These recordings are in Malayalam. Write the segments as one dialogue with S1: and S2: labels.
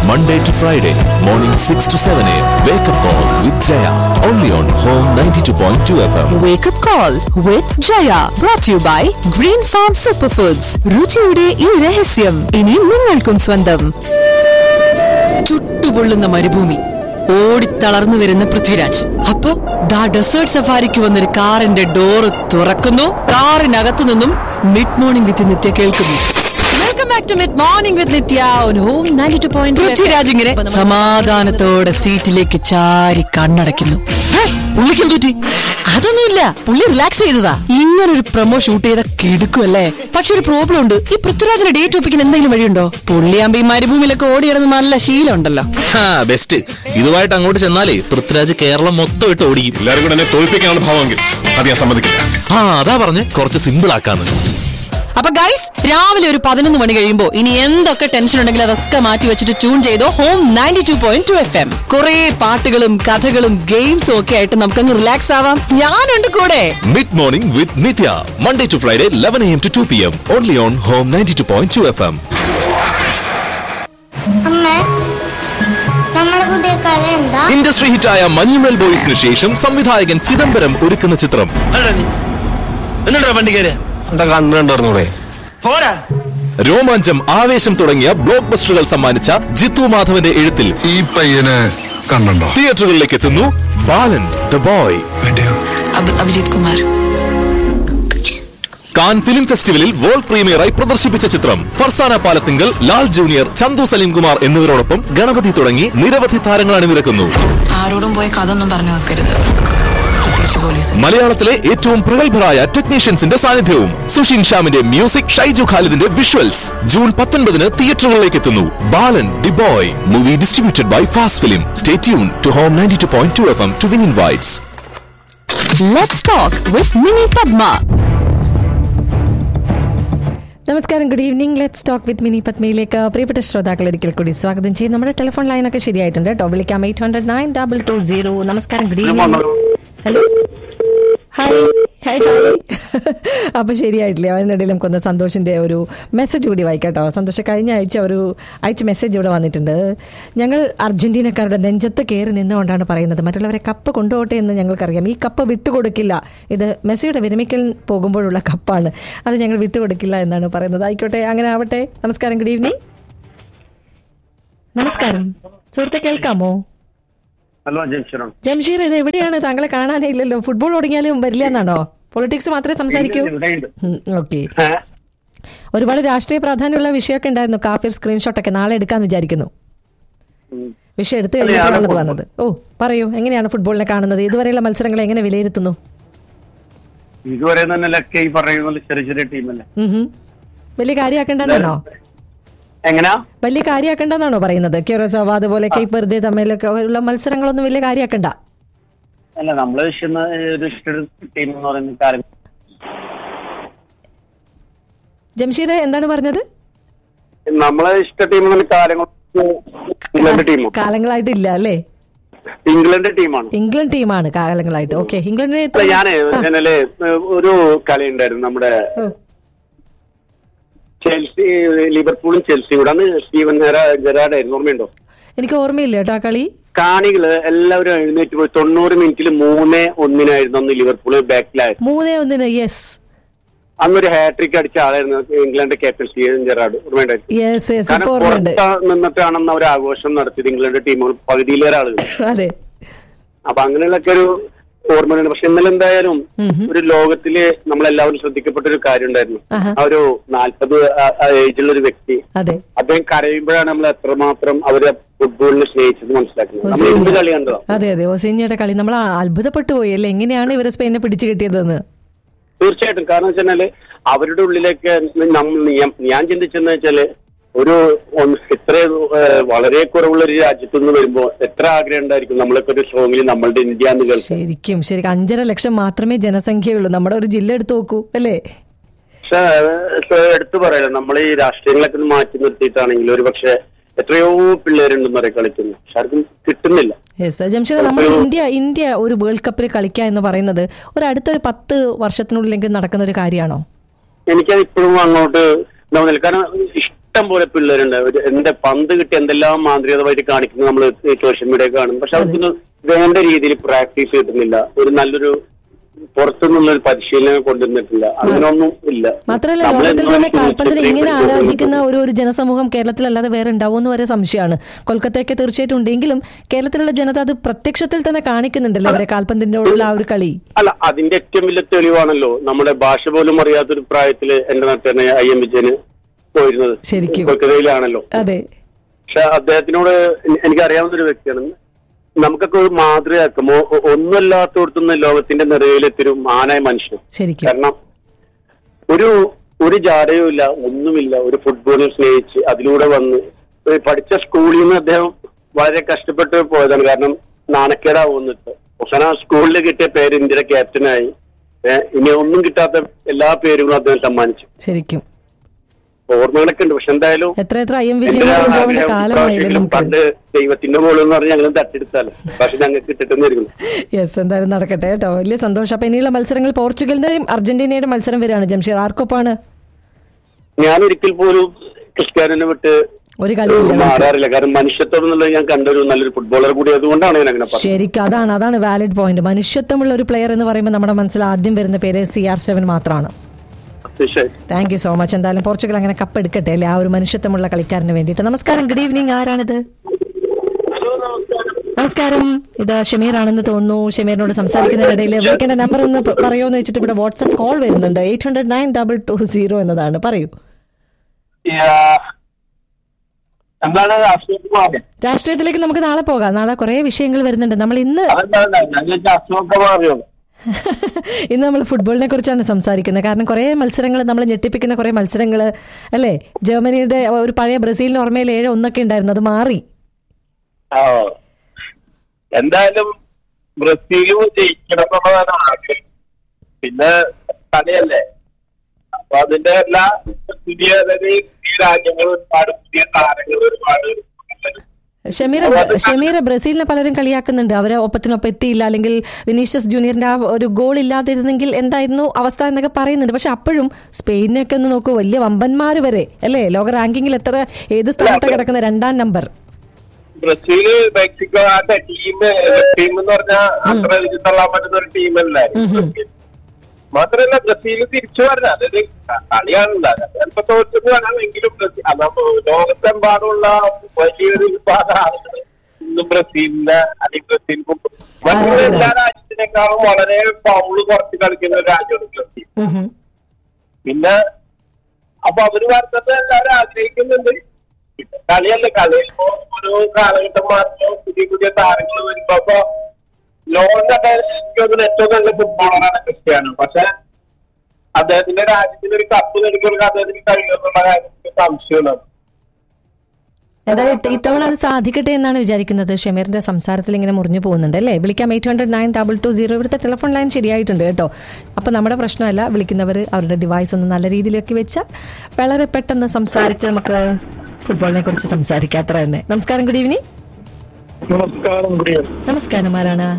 S1: Monday to Friday, morning 6 to 7 a.m. Wake up call with Jaya. Only on Home 92.2 FM.
S2: Wake up call with Jaya. Brought to you by Green Farm Superfoods. രുചിയുടെ ഈ രഹസ്യം ഇനി നിങ്ങൾക്കും സ്വന്തം ചുട്ടുപൊള്ളുന്ന മരുഭൂമി ഓടിത്തളർന്നു വരുന്ന പൃഥ്വിരാജ് അപ്പൊ ദാ ഡെസേർട്ട് സഫാരിക്ക് വന്നൊരു കാറിന്റെ ഡോറ് തുറക്കുന്നു കാറിനകത്തു നിന്നും മിഡ് മോർണിംഗ് വിത്ത് നിത്യ കേൾക്കുന്നു welcome back to mid morning with Nithya on home 92.2 Prithviraj ഇങ്ങനെ സമാധാനത്തോടെ സീറ്റിലേക്ക് ചാരി കണ്ണടയ്ക്കുന്നു പുള്ളിക്കും തൂറ്റി അതൊന്നുമില്ല പുള്ളി റിലാക്സ് ചെയ്തതാ ഇങ്ങനെ ഒരു പ്രൊമോ ഷൂട്ട് ചെയ്ത കിടുക്കുമല്ലേ പക്ഷെ ഒരു പ്രോബ്ലം ഉണ്ട് ഈ പൃഥ്വിരാജിന്റെ ഡേറ്റ് ഒപ്പിക്കാൻ എന്തെങ്കിലും വഴിയുണ്ടോ പുള്ളിയാകുമ്പോ ഈ മരുഭൂമിയിലൊക്കെ ഓടിയിടുന്ന നല്ല ശീലം ഉണ്ടല്ലോ
S3: ബെസ്റ്റ് ഇതുമായിട്ട് അങ്ങോട്ട് ചെന്നാലേ പൃഥ്വിരാജ് കേരളം മൊത്തം ഇട്ട് ഓടിക്കും
S4: എല്ലാവരും കൂടെ എന്നെ തോൽപ്പിക്കാനുള്ള ഭാവമെങ്കിൽ അത് ഞാൻ സമ്മതിക്കില്ല
S3: ആ അതാ പറഞ്ഞ് കുറച്ച് സിമ്പിൾ ആക്കാന്ന്
S2: അപ്പൊ ഗൈസ് രാവിലെ ഒരു പതിനൊന്ന് മണി കഴിയുമ്പോ ഇനി എന്തൊക്കെ ടെൻഷൻ ഉണ്ടെങ്കിലും അതൊക്കെ മാറ്റി വെച്ചിട്ട് ട്യൂൺ ചെയ്തോ home ninety two point two F M കുറെ പാട്ടുകളും കഥകളും ഗെയിംസും ഒക്കെ ആയിട്ട് നമുക്കങ്ങ് റിലാക്സ് ആവാം ഞാനുണ്ട് കൂടെ
S1: Mid morning with Nitya. Monday to Friday, 11 a.m. to 2 p.m. Only on Home 92.2 FM.
S5: അമ്മേ നമ്മുടെ പുതിയ കഥ എന്താ
S1: ഇൻഡസ്ട്രി ഹിറ്റായ മഞ്ഞുമൽ ബോയ്സിന് ശേഷം സംവിധായകൻ ചിദംബരം ഒരുക്കുന്ന ചിത്രം
S3: എന്നിട്ടാ വണ്ടി കയറിയ
S4: എന്റെ കണ്ണുണ്ടായിരുന്നൂടെ
S3: പോരാ
S1: രോമാഞ്ചം ആവേശം തുടങ്ങിയ ബ്ലോക്ക് ബസ്റ്ററുകൾ സമ്മാനിച്ച ജിത്തു മാധവന്റെ എഴുത്തിൽ
S6: ഈ പയ്യനെ കണ്ടോ
S1: തിയേറ്ററുകളിലേക്ക് എത്തുന്നു Balan the boy
S2: Abhijith Kumar
S1: Cannes film ഫെസ്റ്റിവലിൽ വേൾഡ് പ്രീമിയറായി പ്രദർശിപ്പിച്ച ചിത്രം ഫർസാന പാലത്തിങ്കൽ ലാൽ ജൂനിയർ ചന്തു സലീം കുമാർ എന്നിവരോടൊപ്പം ഗണപതി തുടങ്ങി നിരവധി താരങ്ങൾ അണിനിരക്കുന്നു
S7: ആരോടും പോയി കഥ ഒന്നും പറഞ്ഞു വെക്കരുത് പ്രത്യേകിച്ച് പോലീസ്
S1: മലയാളത്തിലെ ഏറ്റവും പ്രഗത്ഭരായ ടെക്നീഷ്യൻസിന്റെ സാന്നിധ്യവും സുഷിൻ ഷ്യാമിന്റെ മ്യൂസിക് ഷൈജു ഖാലിദിന്റെ വിഷ്വൽസ് ജൂൺ പത്തൊൻപതിന് തിയേറ്ററുകളിലേക്ക് എത്തുന്നു Balan the boy movie distributed by fast film stay tune to home ninety two point two F M to win invites
S2: let's talk with Mini Padma
S8: നമസ്കാരം good evening let's talk with Mini പത്മയിലേക്ക് പ്രിയപ്പെട്ട ശ്രോതാക്കൾ ഒരിക്കൽ കൂടി സ്വാഗതം ചെയ്യും നമ്മുടെ ടെലിഫോൺ ലൈനൊക്കെ ശരിയായിട്ടുണ്ട് കേട്ടോ വിളിക്കാം eight hundred nine double two zero നമസ്കാരം good evening hello hi hi hi അപ്പൊ ശരിയായിട്ടില്ലേ അതിനിടയിൽ നമുക്കൊന്ന് സന്തോഷിന്റെ ഒരു മെസ്സേജ് കൂടി വായിക്കാട്ടോ സന്തോഷം കഴിഞ്ഞ ആഴ്ച ഒരു അയച്ച മെസ്സേജ് ഇവിടെ വന്നിട്ടുണ്ട് ഞങ്ങൾ അർജന്റീനക്കാരുടെ നെഞ്ചത്ത് കയറി നിന്നുകൊണ്ടാണ് പറയുന്നത് മറ്റുള്ളവരെ കപ്പ് കൊണ്ടുപോട്ടെ എന്ന് ഞങ്ങൾക്കറിയാം ഈ കപ്പ് വിട്ടുകൊടുക്കില്ല ഇത് മെസ്സിയുടെ വിരമിക്കൽ പോകുമ്പോഴുള്ള കപ്പാണ് അത് ഞങ്ങൾ വിട്ടുകൊടുക്കില്ല എന്നാണ് പറയുന്നത് ആയിക്കോട്ടെ അങ്ങനെ ആവട്ടെ നമസ്കാരം ഗുഡ് ഈവനിങ് നമസ്കാരം സുഹൃത്തെ കേൾക്കാമോ
S9: ഹലോ ജംഷീറാണ്
S8: ജംഷീർ ഇത് എവിടെയാണ് താങ്കളെ കാണാനേ ഇല്ലല്ലോ ഫുട്ബോൾ തുടങ്ങിയാലും വരില്ല എന്നാണോ പൊളിറ്റിക്സ് മാത്രമേ സംസാരിക്കൂ
S9: ഇവിടെയുണ്ട്.
S8: ഓക്കെ
S9: ഏ?
S8: ഒരുപാട് രാഷ്ട്രീയ പ്രാധാന്യമുള്ള വിഷയമൊക്കെ ഉണ്ടായിരുന്നു കാഫിർ സ്ക്രീൻഷോട്ട് ഒക്കെ നാളെ എടുക്കാന്ന് വിചാരിക്കുന്നു
S9: ഉം.
S8: വിഷയം എടുത്തു
S9: അല്ല,
S8: കഴിഞ്ഞിട്ടാണത്
S9: ഞാനും
S8: വന്നത് ഓ പറയൂ എങ്ങനെയാണ് ഫുട്ബോളിനെ കാണുന്നത് ഇതുവരെയുള്ള മത്സരങ്ങളെ എങ്ങനെ വിലയിരുത്തുന്നു
S9: ഇതുവരെ തന്നെ ലക്കെ ഈ പറയുന്ന ചെറിയ ചെറിയ ടീമല്ലേ
S8: ഉം ഹും. വലിയ കാര്യമാക്കേണ്ടെന്നാണോ
S9: എങ്ങനാ
S8: വലിയ കാര്യമാക്കേണ്ടെന്നാണോ പറയുന്നത് ക്യൂറോസോവ അതുപോലെ കേപ്പ് വെറുതെ തമ്മിലൊക്കെ ഉള്ള മത്സരങ്ങളൊന്നും വലിയ കാര്യമാക്കണ്ട
S9: അല്ല നമ്മള് ഇഷ്ടന്ന ഒരു ഇഷ്ട ടീം എന്ന് പറയുന്ന കാര്യം
S8: ജംഷീദ് എന്താണ് പറഞ്ഞത്
S9: നമ്മളെ ഇഷ്ട ടീം എന്ന് പറഞ്ഞ കാര്യങ്ങൾ ഇംഗ്ലണ്ട് ടീമാണ്
S8: കാലങ്ങളായിട്ടില്ല അല്ലേ
S9: ഇംഗ്ലണ്ട് ടീമാണ്
S8: ഇംഗ്ലണ്ട് ടീമാണ് കാലങ്ങളായിട്ട് ഓക്കെ ഇംഗ്ലണ്ടിനെ
S9: അല്ല, ഞാനേ എന്നാല് ഒരു കളി ഉണ്ടായിരുന്നു നമ്മുടെ
S8: ഓ,
S9: ചെൽസി ലിവർപൂളും ചെൽസിയും കൂടെ അന്ന് സ്റ്റീവൻ ജെറാഡ് ആയിരുന്നു ഓർമ്മയുണ്ടോ
S8: എനിക്ക് ഓർമ്മയില്ല കേട്ടോ ആ കളി
S9: കാണികള് എല്ലാവരും എഴുന്നേറ്റ് പോയി തൊണ്ണൂറ് മിനിറ്റിൽ മൂന്ന് ഒന്നിനായിരുന്നു അന്ന് ലിവർപൂള് ബാക്കിലായിരുന്നു
S8: മൂന്നേ ഒന്നിന് യെസ്
S9: അന്നൊരു ഹാട്രിക് അടിച്ച ആളായിരുന്നു ഇംഗ്ലണ്ട് ക്യാപ്റ്റൻ സ്റ്റീവൻ ജെറാഡ് ഓർമ്മയുണ്ടായിരുന്നു
S8: യെസ് യെസ്
S9: കാരണം
S8: ഇപ്പൊ ഓർമ്മയുണ്ട്
S9: പുറത്ത് നിന്നിട്ടാണെന്ന് അവർ ആഘോഷം നടത്തിയത് ഇംഗ്ലണ്ട് ടീമുകൾ പകുതിയിലേറെ ആളുകൾ
S8: അതെ
S9: അപ്പൊ അങ്ങനെയുള്ളൊക്കെ ഒരു ഓർമ്മയുണ്ട് പക്ഷെ ഇന്നലെ എന്തായാലും ഒരു ലോകത്തില് നമ്മളെല്ലാവരും ശ്രദ്ധിക്കപ്പെട്ട ഒരു കാര്യം ഉണ്ടായിരുന്നു
S8: ആഹാ.
S9: ആ ഒരു നാൽപ്പത് ഏജിലുള്ള ഒരു വ്യക്തി
S8: അതെ
S9: അദ്ദേഹം കരയുമ്പോഴാണ് നമ്മൾ എത്രമാത്രം അവരെ ഫുട്ബോളിനെ സ്നേഹിച്ചത് മനസ്സിലാക്കുന്നത് നമ്മൾ എന്ത് കളി കണ്ടോ
S8: അതെ അതെ ഒസീനിയുടെ കളി നമ്മൾ അത്ഭുതപ്പെട്ടു പോയി അല്ലേ എങ്ങനെയാണ് ഇവരെ സ്പെയിനെ പിടിച്ചു കിട്ടിയതെന്ന്
S9: തീർച്ചയായിട്ടും കാരണം വെച്ചാല് അവരുടെ ഉള്ളിലേക്ക് നമ്മൾ ഞാൻ- ഞാൻ ചിന്തിച്ചെന്ന് വെച്ചാല് ഒരു ഒന്ന് ഇത്ര ഏഹ്, വളരെ കുറവുള്ള ഒരു രാജ്യത്തു നിന്ന് വരുമ്പോ എത്ര ആഗ്രഹം ഉണ്ടായിരിക്കും നമ്മളൊക്കെ ഒരു സ്ട്രോങ്ങിൽ നമ്മളുടെ ഇന്ത്യ എന്ന് കേൾക്കാൻ
S8: ശരിക്കും ശരിക്കും അഞ്ചര ലക്ഷം മാത്രമേ ജനസംഖ്യയുള്ളൂ നമ്മുടെ ഒരു ജില്ല എടുത്തു നോക്കൂ അല്ലേ
S9: പക്ഷെ ഏഹ്, എടുത്തു പറയാലോ നമ്മൾ ഈ രാഷ്ട്രീയങ്ങളൊക്കെ ഒന്ന് മാറ്റി നിർത്തിയിട്ടാണെങ്കിൽ ഒരു പക്ഷെ എത്രയോ പിള്ളേരുണ്ടെന്ന് പറയാം കളിക്കുന്നു പക്ഷെ ആർക്കും കിട്ടുന്നില്ല
S8: യെസ് ജംഷീദ് നമ്മൾ ഇന്ത്യ ഇന്ത്യ ഒരു വേൾഡ് കപ്പിൽ കളിക്കുക എന്ന് പറയുന്നത് ഒരു അടുത്തൊരു പത്ത് വർഷത്തിനുള്ളിലെങ്കിലും നടക്കുന്ന ഒരു കാര്യമാണോ
S9: എനിക്കത് ഇപ്പോഴും അങ്ങോട്ട് ഇതാവുന്നില്ല കാരണം ഇഷ്ട ഇഷ്ടം പോലെ പിള്ളേരുണ്ട് ഒരു എന്റെ പന്ത് കിട്ടി എന്തെല്ലാം മാന്ത്രികതമായിട്ട് കാണിക്കുന്നത് നമ്മൾ സോഷ്യൽ മീഡിയ കാണും പക്ഷെ അവർക്കൊന്നും വേണ്ട രീതിയിൽ പ്രാക്ടീസ് കിട്ടുന്നില്ല ഒരു നല്ലൊരു പുറത്തുനിന്നുള്ള ഒരു പരിശീലനം കൊണ്ടുവന്നിട്ടില്ല അങ്ങനെയൊന്നും ഇല്ല
S8: മാത്രമല്ല
S9: നമ്മള്
S8: ലോകത്തിൽ തന്നെ
S9: എന്തുകൊണ്ട്
S8: കാൽപന്തിനെ
S9: ഇത്രയും
S8: ഇങ്ങനെ
S9: പഠിക്കുന്നു?
S8: ആരാധിക്കുന്ന ഒരു ഒരു ജനസമൂഹം കേരളത്തിലല്ലാതെ വേറെ ഉണ്ടാവുമെന്ന് വരെ സംശയമാണ് കൊൽക്കത്തയൊക്കെ തീർച്ചയായിട്ടും ഉണ്ടെങ്കിലും കേരളത്തിലുള്ള ജനത അത് പ്രത്യക്ഷത്തിൽ തന്നെ കാണിക്കുന്നുണ്ടല്ലോ അവരെ കാൽപന്തിനോടുള്ള ആ ഒരു കളി
S9: അല്ല അതിന്റെ ഏറ്റവും വലിയ തെളിവാണല്ലോ നമ്മുടെ ഭാഷ പോലും അറിയാത്തൊരു പ്രായത്തില് എന്റെ നാട്ടിൽ ഐ എം വിജയന് പോയിരുന്നത്
S8: ശരിക്കും.
S9: കൊൽക്കത്തയിലാണല്ലോ
S8: അതെ
S9: പക്ഷെ അദ്ദേഹത്തിനോട് എനി- എനിക്ക് അറിയാവുന്ന ഒരു വ്യക്തിയാണ് നമുക്കൊക്കെ ഒരു മാതൃകയാക്കുമ്പോ ഒന്നുമല്ലാത്തടത്തുനിന്ന് ലോകത്തിന്റെ നിറയിലെത്തിയൊരു മാനായ മനുഷ്യൻ
S8: ശരിക്കും
S9: കാരണം ഒരു ഒരു ജാടയും ഇല്ല ഒന്നുമില്ല ഒരു ഫുട്ബോളിൽ സ്നേഹിച്ച് അതിലൂടെ വന്ന് ഒരു പഠിച്ച സ്കൂളിൽ നിന്ന് അദ്ദേഹം വളരെ കഷ്ടപ്പെട്ട് പോയതാണ് കാരണം നാണക്കേടാവുന്നിട്ട് അവസാനം ആ സ്കൂളിൽ കിട്ടിയ പേര് ഇന്ത്യയുടെ ക്യാപ്റ്റനായി ഏഹ് ഇനി ഒന്നും കിട്ടാത്ത എല്ലാ പേരുകളും അദ്ദേഹം സമ്മാനിച്ചു
S8: ശരിക്കും
S9: ഓർമ്മകളൊക്കെ ഉണ്ട് പക്ഷെ എന്തായാലും
S8: എത്ര എത്ര ഐ എം
S9: എന്റെ
S8: വിജയൻ
S9: ആഗ്രഹം
S8: കാലമായില്ലേ
S9: ഇപ്രാവശ്യമെങ്കിലും
S8: നമുക്ക്
S9: പണ്ട് ദൈവത്തിന്റെ മോള് എന്ന് പറഞ്ഞ് ഞങ്ങളും തട്ടിയെടുത്താലും പക്ഷെ ഞങ്ങൾക്ക് കിട്ടിട്ടെന്നിരിക്കുന്നു
S8: യെസ് എന്തായാലും നടക്കട്ടെ കേട്ടോ വലിയ സന്തോഷം അപ്പൊ ഇനിയുള്ള മത്സരങ്ങൾ പോർച്ചുഗലിന്റെയും അർജന്റീനയുടെ മത്സരം വരികയാണ് ജംഷീർ ആർക്കൊപ്പാണ്
S9: ഞാൻ ഒരിക്കൽ പോലും ക്രിസ്ത്യാനിനെ വിട്ട്
S8: ഒരു കളിയില്ല
S9: മാറാറില്ല കാരണം മനുഷ്യത്വം എന്നുള്ളത് ഞാൻ കണ്ടൊരു നല്ലൊരു ഫുട്ബോളർ കൂടി അതുകൊണ്ടാണ് ഞാൻ അങ്ങനെ പറഞ്ഞത്
S8: ശരിക്കും അതാണ് അതാണ് വാലിഡ് പോയിന്റ് മനുഷ്യത്വമുള്ള ഒരു പ്ലെയർ എന്ന് പറയുമ്പോൾ നമ്മുടെ മനസ്സിൽ ആദ്യം വരുന്ന പേര് സി ആർ സെവൻ മാത്രമാണ്
S9: തീർച്ചയായിട്ടും
S8: താങ്ക് യു സോ മച്ച് എന്തായാലും പോർച്ചുഗൽ അങ്ങനെ കപ്പ് എടുക്കട്ടെ അല്ലേ ആ ഒരു മനുഷ്യത്വമുള്ള കളിക്കാരന് വേണ്ടിയിട്ട് നമസ്കാരം ഗുഡ് ഈവനിങ് ആരാണിത് നമസ്കാരം ഇത് ഷമീർ ആണെന്ന് തോന്നുന്നു ഷമീറിനോട് സംസാരിക്കുന്നതിനിടയിൽ വിളിക്കേണ്ട നമ്പർ ഒന്ന് പ- പറയുമോന്ന് വെച്ചിട്ട് ഇവിടെ വാട്സ്ആപ്പ് കോൾ വരുന്നുണ്ട് eight hundred nine double two zero എന്നതാണ് പറയൂ
S9: എന്താണ് അസുഖം
S8: രാഷ്ട്രീയത്തിലേക്ക് നമുക്ക് നാളെ പോകാം നാളെ കുറെ വിഷയങ്ങൾ വരുന്നുണ്ട് നമ്മൾ ഇന്ന്
S9: അസുഖം അറിയോ
S8: ഇന്ന് നമ്മൾ ഫുട്ബോളിനെ കുറിച്ചാണ് സംസാരിക്കുന്നത് കാരണം കുറെ മത്സരങ്ങൾ നമ്മൾ ഞെട്ടിപ്പിക്കുന്ന കുറെ മത്സരങ്ങൾ അല്ലേ ജർമ്മനിയുടെ ഒരു പഴയ ബ്രസീലിന് ഓർമ്മയിൽ ഏഴ് ഒന്നൊക്കെ ഉണ്ടായിരുന്നു അത് മാറി
S9: ആ എന്തായാലും ബ്രസീലും ജയിക്കണം എന്നുള്ളതാണ് ആഗ്രഹം പിന്നെ കളിയല്ലേ അപ്പൊ അതിന്റെ എല്ലാ പുതിയ അതായത് ഈ രാജ്യങ്ങൾ ഒരുപാട് പുതിയ താരങ്ങൾ ഒരുപാട്
S8: ഷമീർ ഷമീർ ബ്രസീലിനെ പലരും കളിയാക്കുന്നുണ്ട് അവരെ ഒപ്പത്തിനൊപ്പം എത്തിയില്ല അല്ലെങ്കിൽ വിനീഷ്യസ് ജൂനിയറിന്റെ ആ ഒരു ഗോൾ ഇല്ലാതിരുന്നെങ്കിൽ എന്തായിരുന്നു അവസ്ഥ എന്നൊക്കെ പറയുന്നുണ്ട് പക്ഷെ അപ്പോഴും സ്പെയിനൊക്കെ ഒന്ന് നോക്കൂ വലിയ വമ്പന്മാര് വരെ അല്ലേ ലോക റാങ്കിങ്ങിൽ എത്ര ഏത് സ്ഥാനത്താണ് കിടക്കുന്ന രണ്ടാം നമ്പർ
S9: ബ്രസീല് മെക്സിക്കോ ആ ടീം ടീം എന്ന് പറഞ്ഞാൽ അത്ര എഴുതി തള്ളാൻ പറ്റുന്ന ഒരു ടീമല്ല മാത്രമല്ല ബ്രസീൽ തിരിച്ചു വരണം അതായത് കളിയാണല്ലോ ചിലപ്പോ തോറ്റത് വരാമെങ്കിലും ബ്രസീൽ അതാ ലോകത്തെമ്പാടുള്ള വലിയൊരു വിഭാഗം ആളുകൾ ഇന്നും ബ്രസീലിനെ അല്ലെങ്കിൽ ബ്രസീൽ മറ്റുള്ള എല്ലാ രാജ്യത്തിനേക്കാളും വളരെ പൗള് കുറച്ച് കളിക്കുന്ന ഒരു രാജ്യമാണ് ബ്രസീൽ പിന്നെ അപ്പൊ അവര് വരുന്നത് എല്ലാവരും ആഗ്രഹിക്കുന്നുണ്ട് പിന്നെ കളിയല്ലേ കളി ഇപ്പോ ഓരോ കാലഘട്ടം മാറുമ്പോ പുതിയ പുതിയ താരങ്ങൾ വരുമ്പോ അപ്പൊ ലോകത്തെ ഏറ്റവും ഏറ്റവും നല്ല ഫുട്ബോളറാണ് ക്രിസ്ത്യാനോ പക്ഷെ അദ്ദേഹത്തിന്റെ രാജ്യത്തിന് ഒരു കപ്പ് നൽകുക അദ്ദേഹത്തിന് കഴിയുമെന്നുള്ള കാര്യത്തിൽ സംശയമാണ്
S8: എന്തായാലും ഇത്ത- ഇത്തവണ അത് സാധിക്കട്ടെ എന്നാണ് വിചാരിക്കുന്നത് ഷമീറിന്റെ സംസാരത്തിൽ ഇങ്ങനെ മുറിഞ്ഞു പോകുന്നുണ്ട് അല്ലേ വിളിക്കാം eight hundred nine double two zero ഇവിടുത്തെ ടെലിഫോൺ ലൈൻ ശരിയായിട്ടുണ്ട് കേട്ടോ അപ്പൊ നമ്മുടെ പ്രശ്നമല്ല വിളിക്കുന്നവർ അവരുടെ ഡിവൈസ് ഒന്ന് നല്ല രീതിയിലൊക്കെ വെച്ച് വളരെ പെട്ടെന്ന് സംസാരിച്ച് നമുക്ക് ഫുട്ബോളിനെ കുറിച്ച് സംസാരിക്കാം അത്ര തന്നെ നമസ്കാരം ഗുഡ് ഈവനിങ്
S9: നമസ്കാരം ഗുഡ്
S8: നമസ്കാരം ആരാണ്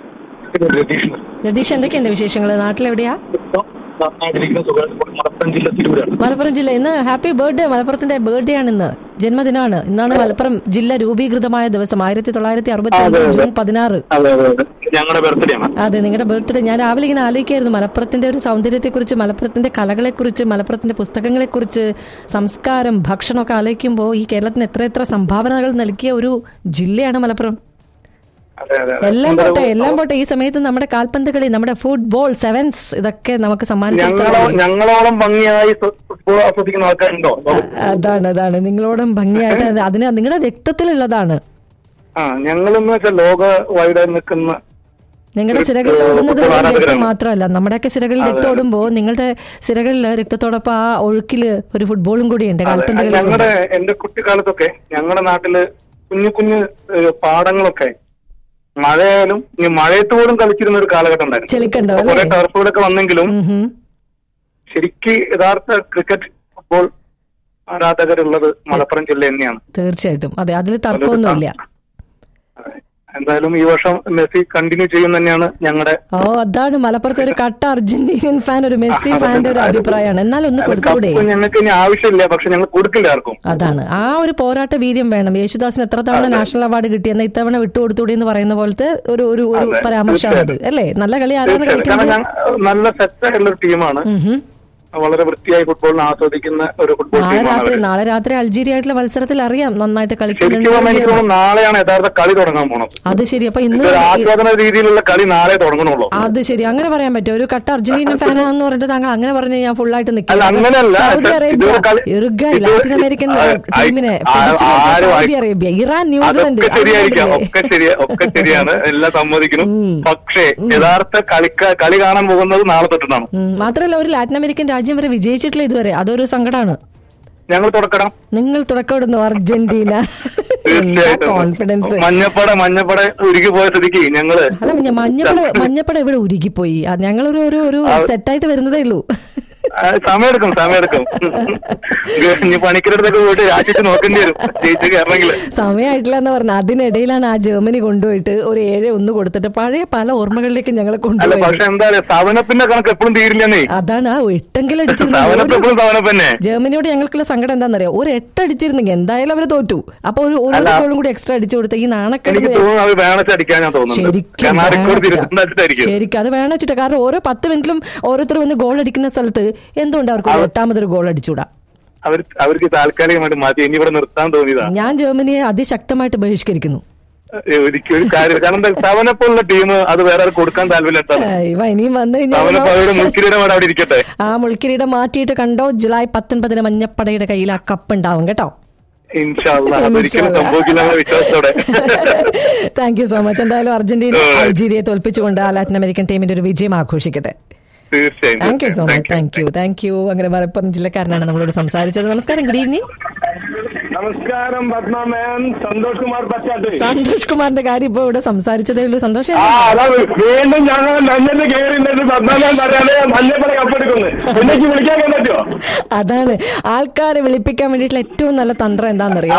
S8: രതീഷ് എന്തൊക്കെയുണ്ട് വിശേഷങ്ങൾ നാട്ടിലെവിടെയാ
S9: നന്നായിട്ടിരിക്കുന്ന സുഖം മലപ്പുറം ജില്ല തിരൂരാണ്
S8: മലപ്പുറം ജില്ല ഇന്ന് ഹാപ്പി ബർത്ത്ഡേ മലപ്പുറത്തിന്റെ ബർത്ത്ഡേ ആണ് ഇന്ന് ജന്മദിനമാണ് ഇന്നാണ് മലപ്പുറം ജില്ല രൂപീകൃതമായ ദിവസം ആയിരത്തി തൊള്ളായിരത്തി അറുപത്തി ഒന്ന് ജൂൺ പതിനാറ്
S9: അതെ അതെ അതെ ഞങ്ങളുടെ ബർത്ത്ഡേ ആണ്
S8: അതെ നിങ്ങളുടെ ബർത്ത്ഡേ ഞാൻ രാവിലെ ഇങ്ങനെ ആലോചിക്കായിരുന്നു മലപ്പുറത്തിന്റെ ഒരു സൗന്ദര്യത്തെക്കുറിച്ച് മലപ്പുറത്തിന്റെ കലകളെക്കുറിച്ച് മലപ്പുറത്തിന്റെ പുസ്തകങ്ങളെക്കുറിച്ച് സംസ്കാരം ഭക്ഷണമൊക്കെ ആലോചിക്കുമ്പോൾ ഈ കേരളത്തിന് എത്ര എത്ര സംഭാവനകൾ നൽകിയ ഒരു ജില്ലയാണ് മലപ്പുറം
S9: അതെ അതെ
S8: എല്ലാം പോട്ടെ എല്ലാം പോട്ടെ ഈ സമയത്ത് നമ്മുടെ കാൽപന്ത് കളി നമ്മുടെ ഫുട്ബോൾ സെവൻസ് ഇതൊക്കെ നമുക്ക് സമ്മാനിച്ച
S9: ഞങ്ങളോ
S8: സ്ഥലമല്ലേ?
S9: ഞങ്ങളോളം ഭംഗിയായി ഫുട്ബോൾ ആസ്വദിക്കുന്ന ആൾക്കാരുണ്ടോ
S8: അതാണ് അതാണ് നിങ്ങളോടും ഭംഗിയായിട്ട് അത് അതിന് നിങ്ങളുടെ രക്തത്തിലുള്ളതാണ്
S9: ആ ഞങ്ങളെന്ന് വെച്ചാൽ ലോക വൈഡ് നിൽക്കുന്ന
S8: നിങ്ങളുടെ സിരകളിൽ ഓടുന്നത്
S9: ഫുട്ബോൾ
S8: രക്തം
S9: ആരാധകരാണ്.
S8: മാത്രമല്ല നമ്മുടെയൊക്കെ സിരകളിൽ രക്തം ഓടുമ്പോൾ നിങ്ങളുടെ സിരകളിൽ രക്തത്തോടൊപ്പം ആ ഒഴുക്കില് ഒരു ഫുട്ബോളും കൂടിയുണ്ട് കാൽപന്ത് കളി
S9: ഞങ്ങളുടെ എന്റെ കുട്ടിക്കാലത്തൊക്കെ ഞങ്ങളുടെ നാട്ടില് കുഞ്ഞു കുഞ്ഞു ഏഹ്, പാടങ്ങളൊക്കെ മഴയായാലും ഈ മഴയത്ത് പോലും കളിച്ചിരുന്ന ഒരു കാലഘട്ടം ഉണ്ടായിരുന്നു
S8: ചെളിക്കണ്ടോ
S9: ഇപ്പൊ കുറെ
S8: അല്ലേ
S9: ടർഫുകളൊക്കെ വന്നെങ്കിലും
S8: ഉം ഹും.
S9: ശരിക്ക് യഥാർത്ഥ ക്രിക്കറ്റ് ഫുട്ബോൾ ആരാധകരുള്ളത് മലപ്പുറം ജില്ല തന്നെയാണ്
S8: തീർച്ചയായിട്ടും അതെ അതിൽ തർക്കമൊന്നുമില്ല
S10: എന്തായാലും ഈ വർഷം മെസ്സി കണ്ടിന്യൂ ചെയ്യും തന്നെയാണ് ഞങ്ങളുടെ
S8: ഓ അതാണ് മലപ്പുറത്തെ ഒരു കട്ട അർജന്റീനിയൻ ഫാൻ ഒരു മെസ്സി ഫാന്റെ ഒരു അഭിപ്രായമാണ് എന്നാൽ ഒന്ന് കൊടുത്തൂടെ
S10: കപ്പ് ഞങ്ങൾക്ക് ഇനി ആവശ്യമില്ല പക്ഷെ ഞങ്ങൾ കൊടുക്കില്ല ആർക്കും
S8: അതാണ് ആ ഒരു പോരാട്ട വീര്യം വേണം യേശുദാസിന് എത്ര തവണ നാഷണൽ അവാർഡ് കിട്ടിയെന്ന് ഇത്തവണ വിട്ടുകൊടുത്തൂടെ എന്ന് പറയുന്ന പോലത്തെ ഒരു ഒരു ഒരു
S10: അതെ,
S8: പരാമർശമാണ് അത് അല്ലേ നല്ല കളി ആരാണ്
S10: തീർച്ചയായും. കാരണം
S8: കളിക്കുന്നത്
S10: ഞങ്ങൾ നല്ല സെറ്റ് ആയിട്ടുള്ള ഒരു ടീമാണ് വളരെ വൃത്തിയായി ഫുട്ബോളിനെ ആസ്വദിക്കുന്ന ഒരു ഫുട്ബോൾ
S8: നാളെ
S10: ടീമാണ്
S8: രാത്രി
S10: അവര്
S8: നാളെ രാത്രി അൾജീരിയ ആയിട്ടുള്ള മത്സരത്തിൽ അറിയാം നന്നായിട്ട്
S10: ശരിക്കും പറഞ്ഞാൽ എനിക്ക്
S8: കളിക്കുന്നുണ്ട്
S10: തോന്നുന്നു നാളെയാണ് യഥാർത്ഥ കളി തുടങ്ങാൻ പോണത്
S8: അത് ശരി അപ്പൊ ഇന്ന്
S10: ഇതൊരു ആസ്വാദന രീതിയിലുള്ള കളി നാളെ തുടങ്ങണുള്ളൂ
S8: അത് ശരി അങ്ങനെ പറയാൻ പറ്റും ഒരു കട്ട അർജന്റീന ഫാനാന്ന് പറഞ്ഞിട്ട് താങ്കൾ അങ്ങനെ പറഞ്ഞു ഞാൻ ഫുൾ ആയിട്ട് നിൽക്കും
S10: അല്ല, അങ്ങനെയല്ല.
S8: സൗദി
S10: ഇത്
S8: അറേബ്യ
S10: ഇതൊരു കളി-
S8: ഉറുഗ്വായ്
S10: ഇത്
S8: ലാറ്റിൻ അമേരിക്കൻ
S10: ആ,
S8: ടീമിനെ
S10: ആ,
S8: പിടിച്ച് നിർത്തിയ
S10: ആരും
S8: സൗദി
S10: ആയി-
S8: അറേബ്യ ഇറാൻ ന്യൂസിലൻഡ്
S10: അതൊക്കെ ശരിയായിരിക്കാം
S8: അങ്ങനെയല്ലേ?
S10: ഒക്കെ ശരിയാ ഒക്കെ ശരിയാണ് എല്ലാം സമ്മതിക്കണം പക്ഷേ യഥാർത്ഥ കളിക്ക കളി കാണാൻ പോകുന്നത് നാളെ തൊട്ടിട്ടാണ്
S8: ഉം, മാത്രമല്ല ഒരു ലാറ്റിൻ അമേരിക്കൻ രാജ്യം വരെ വിജയിച്ചിട്ടില്ല ഇതുവരെ അതൊരു സങ്കടമാണ്
S10: ഞങ്ങൾ തുടക്കണം
S8: നിങ്ങൾ തുടക്കമിടുന്നു അർജന്റീന
S10: തീർച്ചയായിട്ടും
S8: കോൺഫിഡൻസ്
S10: മഞ്ഞപ്പട മഞ്ഞപ്പട ഉരുകി പോയ സ്ഥിതിക്ക് ഞങ്ങള്
S8: അല്ല മഞ്ഞ- മഞ്ഞപ്പട മഞ്ഞപ്പട ഇവിടെ ഉരുകിപ്പോയി ആ, ഞങ്ങളൊരു ഒരു ഒരു സെറ്റായിട്ട് വരുന്നതേ ഉള്ളൂ
S10: ആ, സമയമെടുക്കും സമയമെടുക്കും ഇനി പണിക്കരടുത്തൊക്കെ പോയിട്ട് രാജ്യത്ത് നോക്കേണ്ടി വരും ജയിച്ചു കയറണമെങ്കിൽ
S8: സമയമായിട്ടില്ല എന്ന് പറഞ്ഞ അതിനിടയിലാണ് ആ ജർമ്മനി കൊണ്ടുപോയിട്ട് ഒരു ഏഴ് ഒന്ന് കൊടുത്തിട്ട് പഴയ പല ഓർമ്മകളിലേക്ക് ഞങ്ങളെ
S10: അല്ല
S8: കൊണ്ടുപോയി
S10: പക്ഷെ എന്താ പറയാ സവനപ്പിന്റെ കണക്ക് എപ്പോഴും തീരില്ലെന്നേ
S8: അതാണ് ആ എട്ടെങ്കിലും അടിച്ചിരുന്നു
S10: സവനപ്പ് എപ്പോഴും സവനപ്പ് തന്നെ
S8: ജർമ്മനിയോട് ഞങ്ങൾക്കുള്ള സങ്കടം എന്താണെന്നറിയോ ഒരു എട്ട് അടിച്ചിരുന്നെങ്കിൽ എന്തായാലും അവര് തോറ്റു അപ്പൊ ഒരു ഒരു
S10: അല്ല.
S8: ഗോളും കൂടി എക്സ്ട്രാ അടിച്ചു കൊടുത്ത ഈ
S10: എനിക്ക്
S8: നാണക്കെട്ട്
S10: തോന്നുന്നു അത് വേണച്ച് അടിക്കാൻ ഞാൻ തോന്നുന്നുണ്ട്
S8: ശരിക്കും
S10: കാരണം ആ റെക്കോർഡ്
S8: വേണം
S10: തിരുത്തായിരിക്കും
S8: ശരിക്കും അത് വേണം വെച്ചിട്ട് കാരണം ഓരോ പത്ത് മിനിറ്റിലും ഓരോരുത്തർ വന്ന് ഗോൾ അടിക്കുന്ന സ്ഥലത്ത് എന്തുകൊണ്ട് അവർക്ക് ഒരു എട്ടാമതൊരു ഗോൾ അടിച്ചുകൂടാ
S10: അവർ അവർക്ക് താൽക്കാലികമായിട്ട് മാറ്റി ഇനി ഇവിടെ നിർത്താൻ തോന്നിയതാ
S8: ഞാൻ ജർമ്മനിയെ അതിശക്തമായിട്ട് ബഹിഷ്കരിക്കുന്നു
S10: ഏ, ഒരിക്കലും ഒരു കാര്യം കാരണം എന്താ സവനപ്പുള്ള ടീം അത് വേറെ ആർക്ക് കൊടുക്കാൻ താല്പര്യമില്ല
S8: ആ, ഇവ ഇനിയും വന്നു
S10: സവനപ്പ് അവരുടെ
S8: കഴിഞ്ഞാൽ
S10: മുൻകിരീടം അവിടെ ഇരിക്കട്ടെ
S8: ആ മുൾക്കിരീടം മാറ്റിയിട്ട് കണ്ടോ ജൂലൈ പത്തൊൻപതിന് മഞ്ഞപ്പടയുടെ കയ്യിൽ ആ കപ്പ് ഉണ്ടാവും കേട്ടോ
S10: ഇൻഷാല്ല അതൊരിക്കലും സംഭവിക്കില്ല എന്ന വിശ്വാസത്തോടെ
S8: താങ്ക് യു സോ മച്ച് എന്തായാലും അർജന്റീന
S10: Alright.
S8: അൾജീരിയയെ തോൽപ്പിച്ചുകൊണ്ട് ആ ലാറ്റിൻ അമേരിക്കൻ ടീമിന്റെ ഒരു വിജയം ആഘോഷിക്കട്ടെ
S10: തീർച്ചയായും
S8: താങ്ക് യു സോ
S10: തീർച്ചയായും.
S8: Much thank you thank you അങ്ങനെ മലപ്പുറം ജില്ലക്കാരനാണ് നമ്മളോട് സംസാരിച്ചത് നമസ്കാരം ഗുഡ് ഈവനിങ്
S11: നമസ്കാരം പത്മ മാൻ സന്തോഷ് കുമാർ പച്ചാട്ട്
S8: സന്തോഷ് കുമാറിന്റെ കാര്യം ഇപ്പൊ ഇവിടെ സംസാരിച്ചതേ ഉള്ളൂ സന്തോഷം
S11: ആ അതാ വീണ്ടും ഞങ്ങൾ മഞ്ഞന്റെ കയറിയിട്ട് പത്മ മാൻ പറയാതെ മഞ്ഞപ്പട കപ്പെടുക്കുന്നു എനിക്ക് വിളിക്കാൻ പറ്റുമോ
S8: അതാണ് ആൾക്കാരെ വിളിപ്പിക്കാൻ വേണ്ടിയിട്ടുള്ള ഏറ്റവും നല്ല തന്ത്രം എന്താണെന്നറിയോ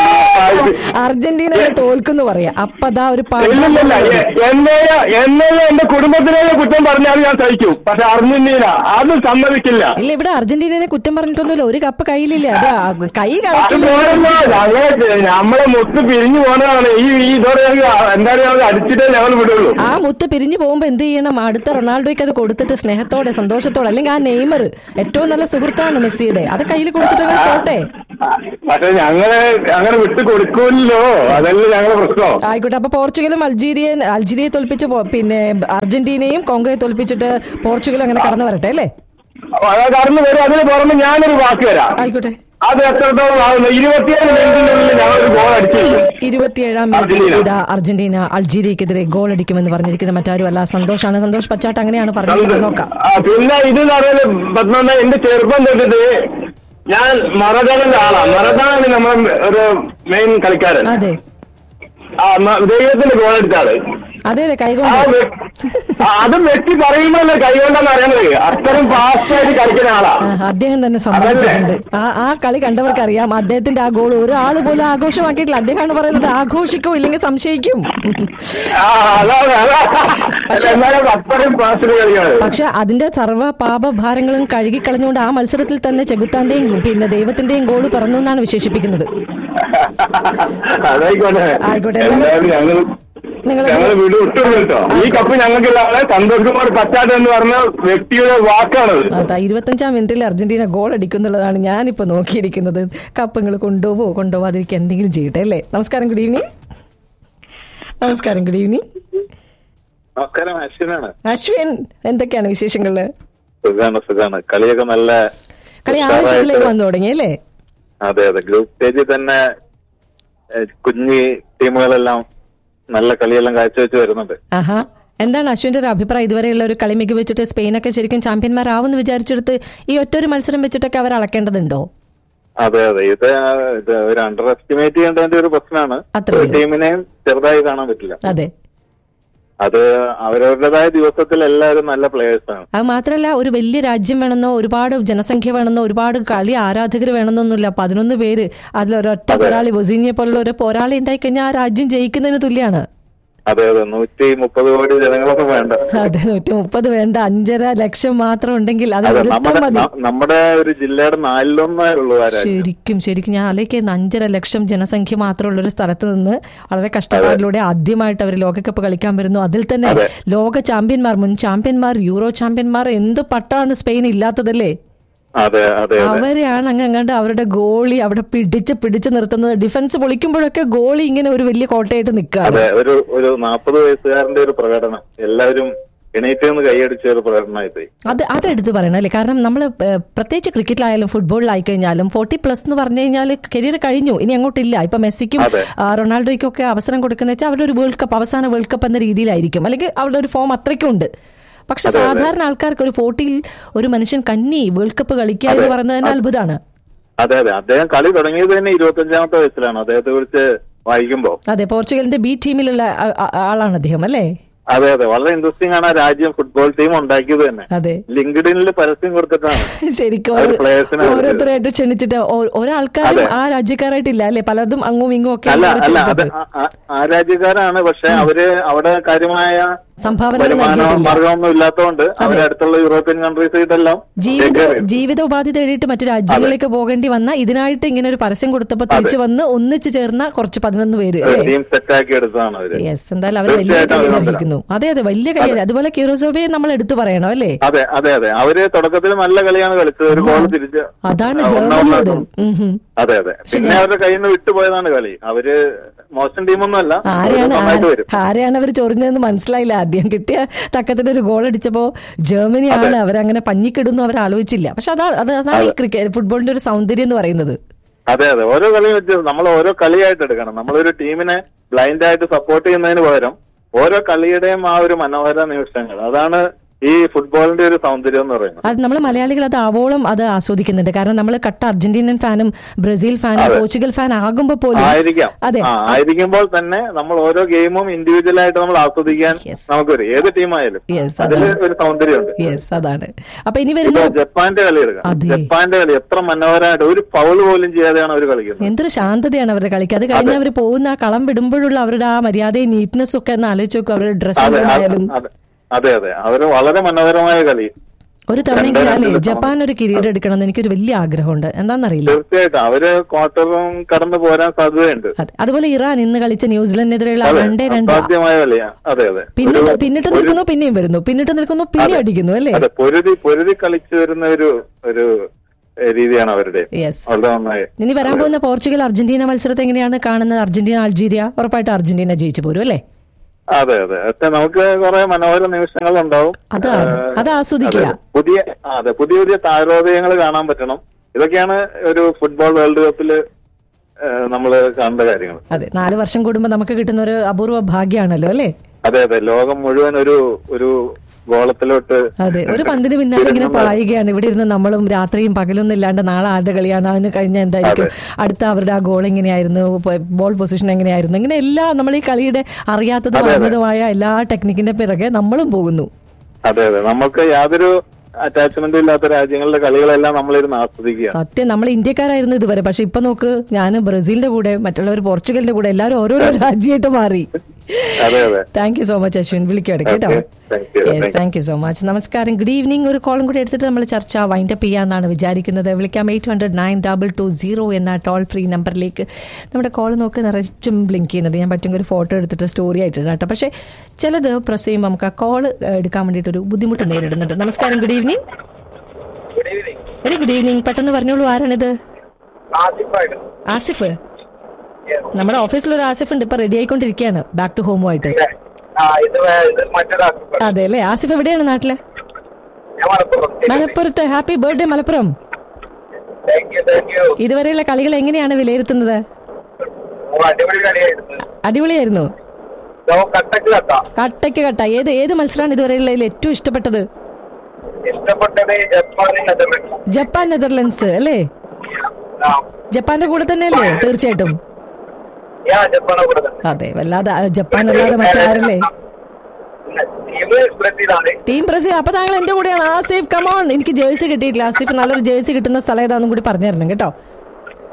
S8: അർജന്റീന തോൽക്കുന്നു പറയാ അപ്പതാ ഒരു
S11: ഇല്ലില്ല
S8: പടം
S11: എന്നെയോ എന്നെയോ എന്റെ കുടുംബത്തിനെയോ കുറ്റം പറഞ്ഞാൽ ഞാൻ സഹിക്കും പക്ഷെ അർജന്റീന അത് സമ്മതിക്കില്ല
S8: ഇല്ല ഇവിടെ അർജന്റീനയെ കുറ്റം പറഞ്ഞിട്ടൊന്നുമില്ല ഒരു കപ്പ് കയ്യിലില്ല അത് ആ- കൈ
S11: അത്
S8: കളക്കില്ല
S11: പോരല്ലോ, ഞങ്ങളെ നമ്മളെ മുത്ത് പിരിഞ്ഞു പോണതാണ് ഈ ഈ ഇതോടെ ഞങ്ങൾ എന്താ പറയുക അടിച്ചിട്ടേ ഞങ്ങൾ വിടുള്ളൂ
S8: ആ മുത്ത് പിരിഞ്ഞു പോകുമ്പോ എന്ത് ചെയ്യണം അടുത്ത റൊണാൾഡോയ്ക്ക് അത് കൊടുത്തിട്ട് സ്നേഹത്തോടെ സന്തോഷത്തോടെ അല്ലെങ്കിൽ ആ നെയ്മർ ഏറ്റവും നല്ല സുഹൃത്താണ് മെസ്സിയുടെ അത് കയ്യിൽ കൊടുത്തിട്ട് അങ്ങ് പോട്ടെ
S11: പക്ഷെ ഞങ്ങളെ അങ്ങനെ വിട്ടു കൊടുക്കൂല്ലോ അതല്ലേ ഞങ്ങളെ പ്രശ്നം
S8: ആയിക്കോട്ടെ അപ്പൊ പോർച്ചുഗലും അൾജീരിയൻ അൾജീരിയയെ തോൽപ്പിച്ച് പോ- പിന്നെ അർജന്റീനയും കോങ്കോയെ തോൽപ്പിച്ചിട്ട് പോർച്ചുഗൽ അങ്ങനെ കടന്നു വരട്ടെ അല്ലേ
S11: അത് കടന്നു വരും അതിന് പുറമെ ഞാനൊരു വാക്ക് തരാം
S8: ആയിക്കോട്ടെ
S11: അത് എത്രത്തോളം ആകുന്നു ഇരുപത്തിയേഴ് മിനിറ്റിനുള്ളിൽ ഞങ്ങളൊരു ഗോൾ അടിച്ചിരിക്കും
S8: ഇരുപത്തിയേഴാം മിനിറ്റിൽ
S11: അർജന്റീന.
S8: ഇതാ അർജന്റീന അൾജീരിയക്കെതിരെ ഗോൾ അടിക്കുമെന്ന് പറഞ്ഞിരിക്കുന്ന മറ്റാരും അല്ല സന്തോഷാണ് സന്തോഷ് പച്ചാട്ട് അങ്ങനെയാണ് പറഞ്ഞത് നോക്കാം
S11: ആ, പിന്നെ ഇത് പറയുന്നത് പത്മനാഭ എന്റെ ചെറുപ്പം തൊട്ടിട്ട് ഞാൻ മറഡോണന്റെ ആളാണ് മറഡോണാണ് നമ്മുടെ ഒരു മെയിൻ കളിക്കാരൻ
S8: അതെ
S11: ആ മ- ദൈവത്തിന്റെ ഗോൾ അടിച്ചാള്
S8: അതെ അതെ
S11: ആ
S8: കൈകൊണ്ട്
S11: വ്യ- ആ, അത് വ്യക്തി പറയുമ്പോഴല്ലേ കൈകൊണ്ടെന്ന് അറിയണത് അത്രയും ഫാസ്റ്റ് ആയിട്ട് കളിക്കുന്ന ആളാ
S8: ആ, അദ്ദേഹം തന്നെ സമ്മതിച്ചിട്ടുണ്ട് ആ ആ കളി കണ്ടവർക്ക് അറിയാം അദ്ദേഹത്തിന്റെ ആ ഗോൾ ഒരാൾ പോലും ആഘോഷമാക്കിയിട്ടില്ല അദ്ദേഹമാണ് പറയുന്നത് ആഘോഷിക്കോ ഇല്ലെങ്കിൽ സംശയിക്കും
S11: ആ, അതാണ് അതാണ് എന്നാലും അത്രയും ഫാസ്റ്റ് കളിക്കാണ്
S8: പക്ഷെ അതിന്റെ സർവ്വ പാപഭാരങ്ങളും കഴുകിക്കളഞ്ഞുകൊണ്ട് ആ മത്സരത്തിൽ തന്നെ ചെകുത്താന്റെയും പിന്നെ ദൈവത്തിന്റെയും ഗോള് പറന്നു എന്നാണ് വിശേഷിപ്പിക്കുന്നത്
S11: അതായിക്കോട്ടെ
S8: ആയിക്കോട്ടെ.
S11: എന്തായാലും ഞങ്ങൾ
S8: നിങ്ങൾ
S11: ഞങ്ങൾ വീട് വിട്ടുള്ളൂ കേട്ടോ ഈ കപ്പ് ഞങ്ങൾക്കില്ലാതെ സന്തോഷ് കുമാർ പച്ചാട്ട് എന്ന് പറഞ്ഞ വ്യക്തിയുടെ വാക്കാണത്
S8: അതാ ഇരുപത്തഞ്ചാം മിനിറ്റിൽ അർജന്റീന ഗോൾ അടിക്കുന്നുള്ളതാണ് ഞാനിപ്പോ നോക്കിയിരിക്കുന്നത് കപ്പങ്ങൾ കൊണ്ടുപോവോ കൊണ്ടുപോവാതിരിക്കുക എന്തെങ്കിലും ചെയ്യട്ടെ അല്ലേ നമസ്കാരം ഗുഡ് ഈവനിങ് നമസ്കാരം ഗുഡ് ഈവനിങ്
S12: നമസ്കാരം അശ്വിനാണ്
S8: അശ്വിൻ എന്തൊക്കെയാണ് വിശേഷങ്ങള്
S12: സുഖാണ് സുഖാണ് കളിയൊക്കെ നല്ല
S8: കളി ആവശ്യത്തിലേക്ക് വന്നു തുടങ്ങി അല്ലേ
S12: അതെ അതെ ഗ്രൂപ്പ് സ്റ്റേജിൽ തന്നെ ഏഹ്, കുഞ്ഞി ടീമുകളെല്ലാം നല്ല കളിയെല്ലാം കാഴ്ചവെച്ച് വരുന്നുണ്ട്
S8: ആഹാ എന്താണ് അശ്വിന്റെ ഒരു അഭിപ്രായം ഇതുവരെയുള്ള ഒരു കളി മികവെച്ചിട്ട് സ്പെയിനൊക്കെ ശരിക്കും ചാമ്പ്യന്മാരാവുമെന്ന് വിചാരിച്ചെടുത്ത് ഈ ഒറ്റൊരു മത്സരം വെച്ചിട്ടൊക്കെ അവർ അളക്കേണ്ടതുണ്ടോ
S12: അതെ അതെ ഇത് ഇത് ഒരു അണ്ടർ എസ്റ്റിമേറ്റ് ചെയ്യേണ്ടതിന്റെ ഒരു പ്രശ്നമാണ്
S8: അത്രേ
S12: ഒരു
S8: ഉള്ളൂ.
S12: ടീമിനെയും ചെറുതായി കാണാൻ പറ്റില്ല
S8: അതെ
S12: അത് അവരവരുടേതായ ദിവസത്തിൽ എല്ലാവരും നല്ല പ്ലേയേഴ്സ് ആണ്
S8: അത് മാത്രമല്ല ഒരു വലിയ രാജ്യം വേണമെന്നോ ഒരുപാട് ജനസംഖ്യ വേണമെന്നോ ഒരുപാട് കളി ആരാധകർ വേണമെന്നൊന്നുമില്ല പതിനൊന്ന് പേര് അതിലൊരൊറ്റ പോരാളി വൊസീനിയെ പോലുള്ള ഒരു പോരാളി ഉണ്ടായി കഴിഞ്ഞാൽ ആ രാജ്യം ജയിക്കുന്നതിന് തുല്യമാണ്
S12: അതെ അതെ നൂറ്റി മുപ്പത് കോടി ജനങ്ങളൊന്നും വേണ്ട
S8: അതെ നൂറ്റി മുപ്പത് വേണ്ട അഞ്ചര ലക്ഷം മാത്രം ഉണ്ടെങ്കിൽ അത്
S12: അതെ
S8: ഒരുത്തം
S12: നമ്മുടെ
S8: മതി
S12: ന- നമ്മുടെ ഒരു ജില്ലയുടെ നാലിലൊന്നേ ഉള്ളൂ ആ രാജ്യം
S8: ശരിക്കും ശരിക്കും ഞാൻ ആലോചിക്കുന്ന അഞ്ചര ലക്ഷം ജനസംഖ്യ മാത്രമുള്ള ഒരു സ്ഥലത്ത് നിന്ന് വളരെ കഷ്ടപ്പാടിലൂടെ ആദ്യമായിട്ട് അവർ ലോകകപ്പ് കളിക്കാൻ വരുന്നു അതിൽ തന്നെ
S12: അതെ.
S8: ലോക ചാമ്പ്യന്മാർ മുൻ ചാമ്പ്യന്മാർ യൂറോ ചാമ്പ്യന്മാർ എന്ത് പട്ടാണ് സ്പെയിൻ ഇല്ലാത്തതല്ലേ
S12: അതെ അതെ അതെ
S8: അവരെയാണ് അങ്ങ് അങ്ങാണ്ട് അവരുടെ ഗോളി അവിടെ പിടിച്ച് പിടിച്ച് നിർത്തുന്നത് ഡിഫൻസ് പൊളിക്കുമ്പോഴൊക്കെ ഗോളി ഇങ്ങനെ ഒരു വലിയ കോട്ടയായിട്ട് നിൽക്കുകയാണ്
S12: അതെ ഒരു ഒരു നാൽപ്പത് വയസ്സുകാരന്റെ ഒരു പ്രകടനം എല്ലാവരും എണീറ്റ് നിന്ന് കൈയടിച്ച ഒരു പ്രകടനമായി പോയി
S8: അത് അതെടുത്ത് പറയണം അല്ലേ കാരണം നമ്മൾ പ്രത്യേകിച്ച് ക്രിക്കറ്റിലായാലും ഫുട്ബോളിലായി കഴിഞ്ഞാലും ഫോർട്ടി പ്ലസ് എന്ന് പറഞ്ഞു കഴിഞ്ഞാൽ കരിയർ കഴിഞ്ഞു ഇനി അങ്ങോട്ടില്ല ഇപ്പൊ മെസ്സിക്കും
S12: അതെ.
S8: ആ, റൊണാൾഡോയ്ക്കും ഒക്കെ അവസരം കൊടുക്കുന്ന വെച്ചാൽ അവരുടെ ഒരു വേൾഡ് കപ്പ് അവസാന വേൾഡ് കപ്പ് എന്ന രീതിയിലായിരിക്കും അല്ലെങ്കിൽ അവരുടെ ഒരു ഫോം അത്രയ്ക്കും ഉണ്ട് പക്ഷെ
S12: അതെ, അതെ.
S8: സാധാരണ ആൾക്കാർക്ക് ഒരു ഫോർട്ടിയിൽ ഒരു മനുഷ്യൻ കന്നി വേൾഡ് കപ്പ് കളിക്കുക എന്ന്
S12: അതെ.
S8: പറയുന്നത് തന്നെ അത്ഭുതമാണ്
S12: അതെ അതെ അദ്ദേഹം കളി തുടങ്ങിയത് തന്നെ ഇരുപത്തഞ്ചാമത്തെ വയസ്സിലാണ് അദ്ദേഹത്തെ കുറിച്ച് വായിക്കുമ്പോ
S8: അതെ പോർച്ചുഗലിന്റെ ബി ടീമിലുള്ള ആ- ആ- ആളാണ് അദ്ദേഹം അല്ലേ
S12: അതെ അതെ വളരെ ഇൻട്രസ്റ്റിംഗ് ആണ് ആ രാജ്യം ഫുട്ബോൾ ടീം ഉണ്ടാക്കിയത് തന്നെ
S8: അതെ
S12: ലിങ്ക്ഡിനിൽ പരസ്യം കൊടുത്തിട്ടാണ്
S8: ശരിക്കും
S12: അവര്
S8: ഓരോ-
S12: players-നെ അവര്
S8: ഓരോരുത്തരായിട്ട് ക്ഷണിച്ചിട്ട് ഓ- ഒരാൾക്കാരും
S12: അതെ.
S8: ആ രാജ്യക്കാരായിട്ടില്ല അല്ലെ പലതും അങ്ങും ഇങ്ങും ഒക്കെ
S12: അല്ല
S8: മാറി
S12: അല്ല അത്
S8: ചെയ്തത്.
S12: ആ- ആ- ആ രാജ്യക്കാരാണ് പക്ഷെ അവര് അവിടെ കാര്യമായ
S8: സംഭാവനകൾ
S12: വരുമാനോ
S8: നൽകിയിട്ടില്ല.
S12: മാർഗമൊന്നും ഇല്ലാത്തതുകൊണ്ട് അവരെ അടുത്തുള്ള യൂറോപ്യൻ കൺട്രീസ് ഇതെല്ലാം
S8: ജീവിത
S12: take care ചെയ്തു.
S8: ജീവിതോപാധി തേടിയിട്ട് മറ്റു രാജ്യങ്ങളിലേക്ക് പോകേണ്ടി വന്ന ഇതിനായിട്ട് ഇങ്ങനെ ഒരു പരസ്യം കൊടുത്തപ്പോ തിരിച്ചു വന്ന് ഒന്നിച്ചു ചേർന്ന കുറച്ച് പതിനൊന്ന് പേര്
S12: ഒരു
S8: അല്ലേ
S12: ടീം സെറ്റാക്കി എടുത്തതാണ് അവര്
S8: യെസ് എന്തായാലും അവർ വലിയ
S12: തീർച്ചയായിട്ടും
S8: കളി
S12: അഭിനന്ദനം.
S8: അർഹിക്കുന്നു അതെ അതെ വലിയ കളിയല്ലേ അതുപോലെ ക്യൂറോസോബിയെ നമ്മൾ എടുത്തു പറയണം അല്ലേ
S12: അതെ അതെ അതെ അവര് തുടക്കത്തിൽ നല്ല കളിയാണ് കളിച്ചത് ഒരു ഗോൾ തിരിച്ച്
S8: അതാണ്
S12: ആ, ഒന്നാം
S8: ജർമ്മനിയോട്
S12: ഭാഗം.
S8: ഉം ഹും.
S12: അതെ അതെ പിന്നെ അവരുടെ കയ്യിൽ നിന്ന് വിട്ടുപോയതാണ് കളി അവര് മോശം ടീമൊന്നും അല്ല
S8: ആരെയാണ്
S12: നന്നായിട്ട് വരും
S8: ആ- ആരെയാണ് അവർ ചൊറിഞ്ഞതെന്ന് മനസ്സിലായില്ല ആദ്യം കിട്ടിയ തക്കത്തിന് ഒരു ഗോൾ അടിച്ചപ്പോ ജർമ്മനിയാണ് അവരങ്ങനെ പഞ്ഞിക്കിടുന്നു അവർ ആലോചിച്ചില്ല പക്ഷെ അതാ അത് അതാണ് ഈ ക്രിക്കറ്റ് ഫുട്ബോളിന്റെ ഒരു സൗന്ദര്യം എന്ന് പറയുന്നത്
S12: അതെ അതെ ഓരോ കളിയും വെച്ച് നമ്മൾ ഓരോ കളിയായിട്ട് എടുക്കണം നമ്മളൊരു ടീമിനെ ബ്ലൈൻഡ് ആയിട്ട് സപ്പോർട്ട് ചെയ്യുന്നതിന് പകരം ഓരോ കളിയുടെയും ആ ഒരു മനോഹര നിമിഷങ്ങൾ അതാണ് ഈ ഫുട്ബോളിന്റെ ഒരു സൗന്ദര്യം എന്ന് പറയുന്നത്
S8: അത് നമ്മൾ മലയാളികൾ അത് ആവോളം അത് ആസ്വദിക്കുന്നുണ്ട് കാരണം നമ്മൾ കട്ട അർജന്റീനൻ ഫാനും ബ്രസീൽ ഫാനും
S12: അതെ.
S8: പോർച്ചുഗൽ ഫാൻ ആകുമ്പോൾ പോലും
S12: ആയിരിക്കാം
S8: അതെ
S12: ആ ആയിരിക്കുമ്പോൾ തന്നെ നമ്മൾ ഓരോ ഗെയിമും ഇൻഡിവിജ്വൽ ആയിട്ട് നമ്മൾ ആസ്വദിക്കാൻ നമുക്ക് വരും ഏത് ടീമായാലും
S8: Yes,
S12: അതിൽ
S8: അതാണ്.
S12: ഒരു സൗന്ദര്യമുണ്ട്
S8: യെസ് അതാണ് അപ്പൊ ഇനി
S12: ഇപ്പൊ
S8: വരുന്ന
S12: ജപ്പാന്റെ കളി എടുക്കാം
S8: അതെ.
S12: ജപ്പാന്റെ കളി എത്ര മനോഹരമായിട്ട് ഒരു ഫൗൾ പോലും ചെയ്യാതെയാണ് അവർ കളിക്കുന്നത്
S8: എന്തൊരു ശാന്തതയാണ് അവരുടെ കളിക്ക് അത് കഴിഞ്ഞ് അവർ പോകുന്ന ആ കളം വിടുമ്പോഴുള്ള അവരുടെ ആ മര്യാദയും നീറ്റ്നെസ് ഒക്കെ ഒന്ന് ആലോചിച്ച് നോക്കും അവരുടെ
S12: അതെ
S8: ഡ്രസ്സിംഗ്
S12: അതെ
S8: ആയാലും
S12: അതെ അതെ അതെ അവര് വളരെ മനോഹരമായ കളി
S8: ഒരു തവണയെങ്കിലും
S12: രണ്ട്
S8: അല്ലേ
S12: രണ്ട്
S8: ജപ്പാൻ ഒരു കിരീടം എടുക്കണം എന്ന് എനിക്കൊരു വലിയ ആഗ്രഹമുണ്ട് എന്താണെന്നറിയില്ല
S12: തീർച്ചയായിട്ടും അവര് ക്വാർട്ടറും കടന്നു പോരാൻ സാധ്യതയുണ്ട്
S8: അതുപോലെ ഇറാൻ ഇന്ന് കളിച്ച ന്യൂസിലൻഡിനെതിരെയുള്ള
S12: അതെ
S8: രണ്ടേ രണ്ട്
S12: അസാധ്യമായ കളിയാ അതെ അതെ
S8: പിന്നിട്ട്
S12: ഒരു-
S8: പിന്നിട്ട്
S12: ഒരു-
S8: നിൽക്കുന്നു പിന്നെയും വരുന്നു പിന്നിട്ട് നിൽക്കുന്നു പിന്നെ അടിക്കുന്നു അല്ലേ
S12: അതെ പൊരുതി പൊരുതി കളിച്ചു വരുന്ന ഒരു ഒരു ഏഹ്, രീതിയാണ് അവരുടെ
S8: യെസ്
S12: വളരെ നന്നായി
S8: ഇനി വരാൻ പോകുന്ന പോർച്ചുഗൽ അർജന്റീന മത്സരത്തെ എങ്ങനെയാണ് കാണുന്നത് അർജന്റീന അൾജീരിയ ഉറപ്പായിട്ട് അർജന്റീന ജയിച്ചു പോരും അല്ലേ
S12: അതെ അതെ പക്ഷെ നമുക്ക് കുറെ മനോഹര നിമിഷങ്ങൾ ഉണ്ടാവും
S8: അതാണ്.
S12: ഏഹ്,
S8: അത് ആസ്വദിക്കുക.
S12: അതെ. പുതിയ ആ, അതെ പുതിയ പുതിയ താരോദയങ്ങൾ കാണാൻ പറ്റണം ഇതൊക്കെയാണ് ഒരു ഫുട്ബോൾ വേൾഡ് കപ്പില് നമ്മൾ കാണേണ്ട കാര്യങ്ങൾ
S8: അതെ നാല് വർഷം കൂടുമ്പോൾ നമുക്ക് കിട്ടുന്ന ഒരു അപൂർവ ഭാഗ്യമാണല്ലോ അല്ലേ
S12: അതെ അതെ ലോകം മുഴുവൻ ഒരു ഒരു ഗോളത്തിലോട്ട്
S8: അതെ ഒരു പന്തിന് പിന്നാലെ ഇങ്ങനെ പായുകയാണ് ഇവിടെ ഇരുന്ന് നമ്മളും രാത്രിയും പകലൊന്നും ഇല്ലാണ്ട് നാളെ ആരുടെ കളിയാണ് അതിന് കഴിഞ്ഞ എന്തായിരിക്കും അടുത്ത അവരുടെ ആ ഗോൾ എങ്ങനെയായിരുന്നു ബോൾ പൊസിഷൻ എങ്ങനെയായിരുന്നു ഇങ്ങനെ എല്ലാ നമ്മൾ ഈ കളിയുടെ അറിയാത്തതും
S12: അതെ, അതെ.
S8: അറിഞ്ഞതുമായ എല്ലാ ടെക്നിക്കിന്റെ പിറകെ നമ്മളും പോകുന്നു
S12: അതെ അതെ നമുക്ക് യാതൊരു അറ്റാച്ച്മെന്റും ഇല്ലാത്ത രാജ്യങ്ങളുടെ കളികളെല്ലാം നമ്മളിരുന്ന് ആസ്വദിക്കുക
S8: സത്യം നമ്മൾ ഇന്ത്യക്കാരായിരുന്നു ഇതുവരെ പക്ഷെ ഇപ്പൊ നോക്ക് ഞാൻ ബ്രസീലിന്റെ കൂടെ മറ്റുള്ളവർ പോർച്ചുഗലിന്റെ കൂടെ എല്ലാവരും ഓരോരോ രാജ്യമായിട്ട് മാറി
S12: അതെ അതെ
S8: thank you so much Ashwin വിളിക്കട്ടെ കേട്ടോ
S12: Okay. Thank you.
S8: Yes
S12: Thank you.
S8: Thank you so much നമസ്കാരം ഗുഡ് ഈവനിങ് ഒരു കോളും കൂടി എടുത്തിട്ട് നമ്മൾ ചർച്ച വൈൻഡപ്പ് ചെയ്യാന്നാണ് വിചാരിക്കുന്നത് വിളിക്കാം eight hundred nine double two zero എന്ന ടോൾ ഫ്രീ നമ്പറിലേക്ക് നമ്മുടെ കോൾ നോക്കി നിറച്ചും ബ്ലിങ്ക് ചെയ്യുന്നത് ഞാൻ പറ്റുമെങ്കിൽ ഒരു ഫോട്ടോ എടുത്തിട്ട് സ്റ്റോറി ആയിട്ട് ഇടാം കേട്ടോ പക്ഷേ ചിലത് പ്രസ് ചെയ്യുമ്പോൾ നമുക്ക് ആ കോൾ എടുക്കാൻ വേണ്ടിയിട്ട് ഒരു ബുദ്ധിമുട്ട് നേരിടുന്നുണ്ട് നമസ്കാരം good evening very good evening പെട്ടെന്ന് പറഞ്ഞോളൂ ആരാണിത് ആസിഫ് നമ്മുടെ ഓഫീസിൽ ഒരു ആസിഫ് ഉണ്ട് ഇപ്പൊ റെഡി ആയിക്കൊണ്ടിരിക്കുകയാണ് ബാക്ക് ടു ഹോമുമായിട്ട് അതെ അല്ലേ ആസിഫ് എവിടെയാണ് നാട്ടിലെ മലപ്പുറത്ത് ഹാപ്പി ബർത്ത്ഡേ മലപ്പുറം ഇതുവരെയുള്ള കളികൾ എങ്ങനെയാണ് വിലയിരുത്തുന്നത് അടിപൊളിയായിരുന്നു കട്ടയ്ക്ക് കട്ട ഏത് ഏത് മത്സരമാണ് ഇതുവരെയുള്ളതിൽ ഏറ്റവും ഇഷ്ടപ്പെട്ടത് ജപ്പാൻ നെതർലൻഡ്സ് അല്ലേ ജപ്പാന്റെ കൂടെ തന്നെയല്ലേ തീർച്ചയായിട്ടും അതെ വല്ലാതെ ആ, ജപ്പാൻ അല്ലാതെ മറ്റാരല്ലേ ടീം ബ്രസീൽ അപ്പൊ താങ്കൾ എന്റെ കൂടെയാണ് ആസിഫ് കമോൺ എനിക്ക് ജേഴ്സി കിട്ടിയിട്ടില്ല ആസിഫ് നല്ലൊരു ജേഴ്സി കിട്ടുന്ന സ്ഥലം ഏതാണെന്നും കൂടി പറഞ്ഞു തരണം കേട്ടോ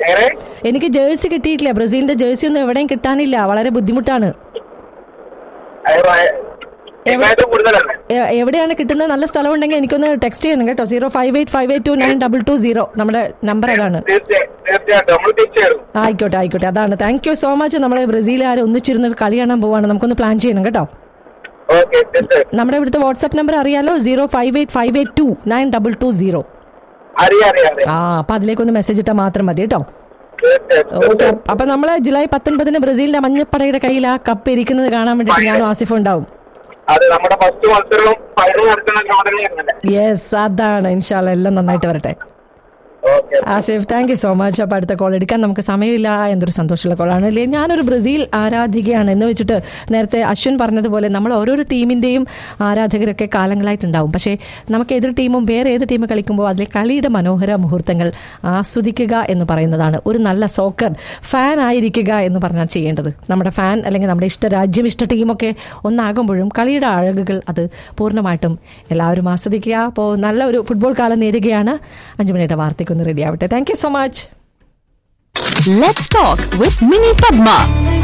S8: എനിക്ക് ജേഴ്സി കിട്ടിയിട്ടില്ല ബ്രസീലിന്റെ ജേഴ്സി ഒന്നും എവിടെയും കിട്ടാനില്ല വളരെ ബുദ്ധിമുട്ടാണ് എവിടെ- എ- എവിടെയാണ് കിട്ടുന്നത് നല്ല സ്ഥലം ഉണ്ടെങ്കിൽ എനിക്കൊന്ന് ടെക്സ്റ്റ് ചെയ്യണം കേട്ടോ zero five eight five eight two nine double two zero നമ്മുടെ നമ്പർ അതാണ് ആയിക്കോട്ടെ ആയിക്കോട്ടെ അതാണ് താങ്ക് യു സോ മച്ച് നമ്മുടെ ബ്രസീലുകാർ ഒന്നിച്ചിരുന്ന് ഒരു കളി കാണാൻ പോവാണ് നമുക്കൊന്ന് പ്ലാൻ ചെയ്യണം കേട്ടോ നമ്മുടെ ഇവിടുത്തെ വാട്സ്ആപ്പ് നമ്പർ അറിയാലോ zero five eight five eight two nine double two zero ആ അപ്പൊ അതിലേക്കൊന്ന് മെസ്സേജ് ഇട്ടാൽ മാത്രം മതി കേട്ടോ ഓക്കെ അപ്പൊ നമ്മള് ജൂലൈ പത്തൊൻപതിന് ബ്രസീലിന്റെ മഞ്ഞപ്പടയുടെ കയ്യിൽ ആ കപ്പ് ഇരിക്കുന്നത് കാണാൻ വേണ്ടിട്ട് ഞാനും ആസിഫ് ഉണ്ടാവും
S10: അത് നമ്മുടെ ഫസ്റ്റ് മത്സരവും ഫൈനൽ നടക്കുന്ന ഗ്രൗണ്ടിൽ
S8: യെസ് അതാണ് ഇൻഷാല്ല എല്ലാം നന്നായിട്ട് വരട്ടെ Asif thank you so much അപ്പോൾ അടുത്ത കോൾ എടുക്കാൻ നമുക്ക് സമയമില്ല എന്തൊരു സന്തോഷമുള്ള കോളാണ് അല്ലേ ഞാനൊരു ബ്രസീൽ ആരാധികയാണ് എന്ന് വെച്ചിട്ട് നേരത്തെ അശ്വിൻ പറഞ്ഞതുപോലെ നമ്മൾ ഓരോരോ ടീമിൻ്റെയും ആരാധകരൊക്കെ കാലങ്ങളായിട്ടുണ്ടാവും പക്ഷേ നമുക്ക് എതിർ ടീമും വേറെ ഏത് ടീം കളിക്കുമ്പോൾ അതിലെ കളിയുടെ മനോഹര മുഹൂർത്തങ്ങൾ ആസ്വദിക്കുക എന്ന് പറയുന്നതാണ് ഒരു നല്ല സോക്കർ ഫാൻ ആയിരിക്കുക എന്ന് പറഞ്ഞാൽ ചെയ്യേണ്ടത് നമ്മുടെ ഫാൻ അല്ലെങ്കിൽ നമ്മുടെ ഇഷ്ട രാജ്യം ഇഷ്ട ടീമൊക്കെ ഒന്നാകുമ്പോഴും കളിയുടെ അഴകുകൾ അത് പൂർണ്ണമായിട്ടും എല്ലാവരും ആസ്വദിക്കുക അപ്പോൾ നല്ല ഒരു ഫുട്ബോൾ കാലം നേരുകയാണ് അഞ്ചു മണിയുടെ വാർത്തയ്ക്കൊന്ന് റെഡി ആവട്ടെ thank you so much
S2: Let's talk with Mini Padma.